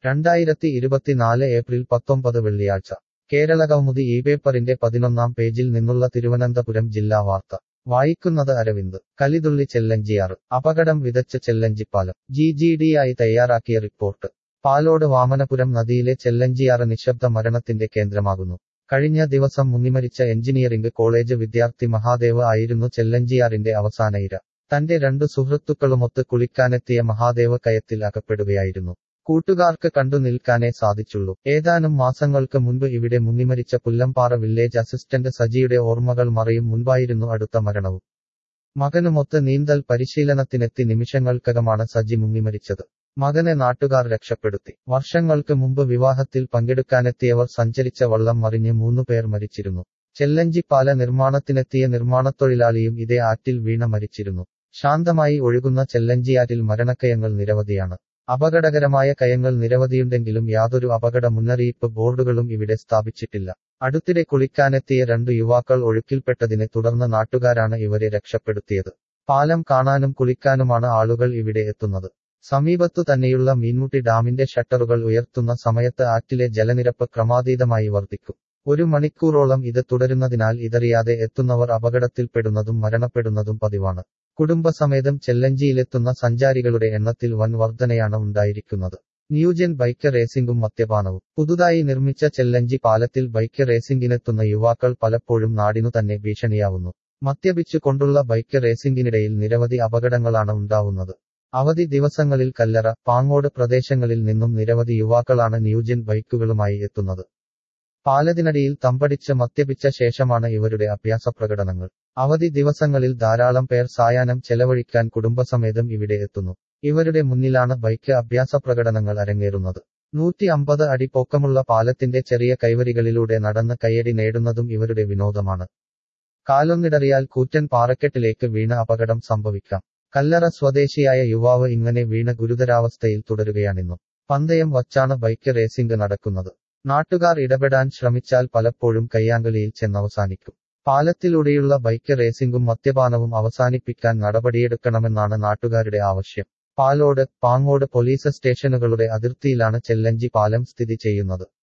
രണ്ടായിരത്തി ഇരുപത്തിനാല് ഏപ്രിൽ പത്തൊമ്പത് വെള്ളിയാഴ്ച കേരളകൗമുദി ഈ പേപ്പറിന്റെ പതിനൊന്നാം പേജിൽ നിന്നുള്ള തിരുവനന്തപുരം ജില്ലാ വാർത്ത വായിക്കുന്നത് അരവിന്ദ് കലിതുള്ളി ചെല്ലഞ്ചിയാറ് അപകടം വിതച്ച ചെല്ലഞ്ചിപ്പാലം ജി ജി ഡി ആയി തയ്യാറാക്കിയ റിപ്പോർട്ട് പാലോട് വാമനപുരം നദിയിലെ ചെല്ലഞ്ചിയാറ് നിശബ്ദ മരണത്തിന്റെ കേന്ദ്രമാകുന്നു കഴിഞ്ഞ ദിവസം മുങ്ങിമരിച്ച എഞ്ചിനീയറിംഗ് കോളേജ് വിദ്യാർത്ഥി മഹാദേവ് ആയിരുന്നു ചെല്ലഞ്ചിയാറിന്റെ അവസാന ഇര തന്റെ രണ്ടു സുഹൃത്തുക്കളുമൊത്ത് കുളിക്കാനെത്തിയ മഹാദേവ് കയത്തിൽ അകപ്പെടുകയായിരുന്നു കൂട്ടുകാർക്ക് കണ്ടു നിൽക്കാനേ സാധിച്ചുള്ളൂ ഏതാനും മാസങ്ങൾക്ക് മുൻപ് ഇവിടെ മുങ്ങിമരിച്ച പുല്ലമ്പാറ വില്ലേജ് അസിസ്റ്റന്റ് സജിയുടെ ഓർമ്മകൾ മറയും മുൻപായിരുന്നു അടുത്ത മരണവും മകനുമൊത്ത് നീന്തൽ പരിശീലനത്തിനെത്തി നിമിഷങ്ങൾക്കകമാണ് സജി മുങ്ങിമരിച്ചത് മകനെ നാട്ടുകാർ രക്ഷപ്പെടുത്തി വർഷങ്ങൾക്ക് മുമ്പ് വിവാഹത്തിൽ പങ്കെടുക്കാനെത്തിയവർ സഞ്ചരിച്ച വള്ളം മറിഞ്ഞ് മൂന്നു പേർ മരിച്ചിരുന്നു ചെല്ലഞ്ചിപ്പാല നിർമ്മാണത്തിനെത്തിയ നിർമ്മാണത്തൊഴിലാളിയും ഇതേ ആറ്റിൽ വീണ മരിച്ചിരുന്നു ശാന്തമായി ഒഴുകുന്ന ചെല്ലഞ്ചിയാറ്റിൽ മരണക്കയങ്ങൾ നിരവധിയാണ് അപകടകരമായ കയങ്ങൾ നിരവധിയുണ്ടെങ്കിലും യാതൊരു അപകട മുന്നറിയിപ്പ് ബോർഡുകളും ഇവിടെ സ്ഥാപിച്ചിട്ടില്ല അടുത്തിടെ കുളിക്കാനെത്തിയ രണ്ടു യുവാക്കൾ ഒഴുക്കിൽപ്പെട്ടതിനെ തുടർന്ന് നാട്ടുകാരാണ് ഇവരെ രക്ഷപ്പെടുത്തിയത് പാലം കാണാനും കുളിക്കാനുമാണ് ആളുകൾ ഇവിടെ എത്തുന്നത് സമീപത്തു തന്നെയുള്ള മീൻമുട്ടി ഡാമിന്റെ ഷട്ടറുകൾ ഉയർത്തുന്ന സമയത്ത് ആറ്റിലെ ജലനിരപ്പ് ക്രമാതീതമായി വർദ്ധിക്കും ഒരു മണിക്കൂറോളം ഇത് തുടരുന്നതിനാൽ ഇതറിയാതെ എത്തുന്നവർ അപകടത്തിൽപ്പെടുന്നതും മരണപ്പെടുന്നതും പതിവാണ് കുടുംബസമേതം ചെല്ലഞ്ചിയിലെത്തുന്ന സഞ്ചാരികളുടെ എണ്ണത്തിൽ വൻ വർധനയാണ് ഉണ്ടായിരിക്കുന്നത് ന്യൂജൻ ബൈക്ക് റേസിംഗും മദ്യപാനവും പുതുതായി നിർമ്മിച്ച ചെല്ലഞ്ചി പാലത്തിൽ ബൈക്ക് റേസിംഗിനെത്തുന്ന യുവാക്കൾ പലപ്പോഴും നാടിനു തന്നെ ഭീഷണിയാവുന്നു മദ്യപിച്ചു കൊണ്ടുള്ള ബൈക്ക് റേസിംഗിനിടയിൽ നിരവധി അപകടങ്ങളാണ് ഉണ്ടാവുന്നത് അവധി ദിവസങ്ങളിൽ കല്ലറ പാങ്ങോട് പ്രദേശങ്ങളിൽ നിന്നും നിരവധി യുവാക്കളാണ് ന്യൂജൻ ബൈക്കുകളുമായി എത്തുന്നത് പാലത്തിനടിയിൽ തമ്പടിച്ച് മദ്യപിച്ച ശേഷമാണ് ഇവരുടെ അഭ്യാസ പ്രകടനങ്ങൾ അവധി ദിവസങ്ങളിൽ ധാരാളം പേർ സായാഹ്നം ചെലവഴിക്കാൻ കുടുംബസമേതം ഇവിടെ എത്തുന്നു ഇവരുടെ മുന്നിലാണ് ബൈക്ക് അഭ്യാസ പ്രകടനങ്ങൾ അരങ്ങേറുന്നത് നൂറ്റി അമ്പത് അടി പൊക്കമുള്ള പാലത്തിന്റെ ചെറിയ കൈവരികളിലൂടെ നടന്ന് കയ്യടി നേടുന്നതും ഇവരുടെ വിനോദമാണ് കാലൊന്നിടറിയാൽ കൂറ്റൻ പാറക്കെട്ടിലേക്ക് വീണ അപകടം സംഭവിക്കാം കല്ലറ സ്വദേശിയായ യുവാവ് ഇങ്ങനെ വീണ ഗുരുതരാവസ്ഥയിൽ തുടരുകയാണിന്നും പന്തയം വച്ചാണ് ബൈക്ക് റേസിംഗ് നടക്കുന്നത് നാട്ടുകാർ ഇടപെടാൻ ശ്രമിച്ചാൽ പലപ്പോഴും കയ്യാങ്കളിയിൽ ചെന്നവസാനിക്കും പാലത്തിലൂടെയുള്ള ബൈക്ക് റേസിംഗും മദ്യപാനവും അവസാനിപ്പിക്കാൻ നടപടിയെടുക്കണമെന്നാണ് നാട്ടുകാരുടെ ആവശ്യം പാലോട് പാങ്ങോട് പോലീസ് സ്റ്റേഷനുകളുടെ അതിർത്തിയിലാണ് ചെല്ലഞ്ചി പാലം സ്ഥിതി ചെയ്യുന്നത്